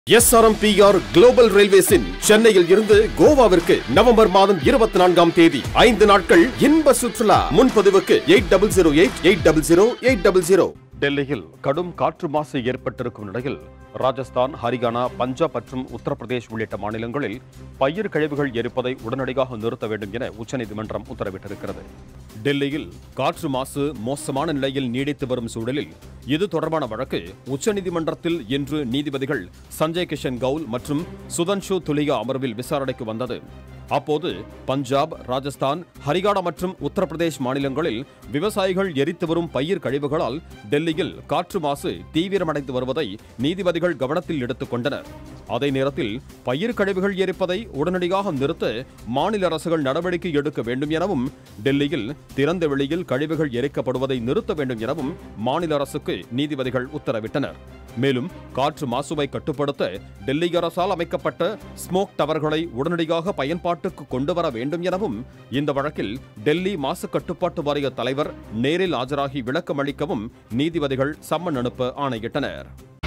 SRMPR global ரயில்வேஸின் சென்னையில் இருந்து கோவாவிற்கு November மாதம் இருபத்தி நான்காம் தேதி ஐந்து நாட்கள் இன்ப சுற்றுலா முன்பதிவுக்கு eight double zero eight eight double zero eight double zero டெல்லியில் கடும் காற்று மாசு ஏற்பட்டிருக்கும் நிலையில் ராஜஸ்தான் ஹரியானா பஞ்சாப் மற்றும் உத்தரப்பிரதேஷ் உள்ளிட்ட மாநிலங்களில் பயிர் கழிவுகள் எரிப்பதை உடனடியாக நிறுத்த வேண்டும் என உச்சநீதிமன்றம் உத்தரவிட்டிருக்கிறது டெல்லியில் காற்று மாசு மோசமான நிலையில் நீடித்து வரும் சூழலில் இது தொடர்பான வழக்கு உச்சநீதிமன்றத்தில் இன்று நீதிபதிகள் சஞ்சய் கிஷன் கவுல் மற்றும் சுதன்ஷு துலியா அமர்வில் விசாரணைக்கு வந்தது அப்போது பஞ்சாப் ராஜஸ்தான் ஹரியானா மற்றும் உத்தரப்பிரதேஷ் மாநிலங்களில் விவசாயிகள் எரித்து வரும் பயிர் கழிவுகளால் டெல்லியில் காற்று மாசு தீவிரமடைந்து வருவதை நீதிபதிகள் கவனத்தில் எடுத்துக் கொண்டனர் அதே நேரத்தில் பயிர் கழிவுகள் எரிப்பதை உடனடியாக நிறுத்த மாநில அரசுகள் நடவடிக்கை எடுக்க வேண்டும் எனவும் டெல்லியில் திறந்த வெளியில் கழிவுகள் எரிக்கப்படுவதை நிறுத்த வேண்டும் எனவும் மாநில அரசுக்கு நீதிபதிகள் உத்தரவிட்டனர் மேலும் காற்று மாசுவை கட்டுப்படுத்த டெல்லி அரசால் அமைக்கப்பட்ட ஸ்மோக் டவர்களை உடனடியாக பயன்பாட்டுக்கு கொண்டு வர வேண்டும் எனவும் இந்த வழக்கில் டெல்லி மாசு கட்டுப்பாட்டு வாரிய தலைவர் நேரில் ஆஜராகி விளக்கம் அளிக்கவும் நீதிபதிகள் சம்மன் அனுப்ப ஆணையிட்டனர்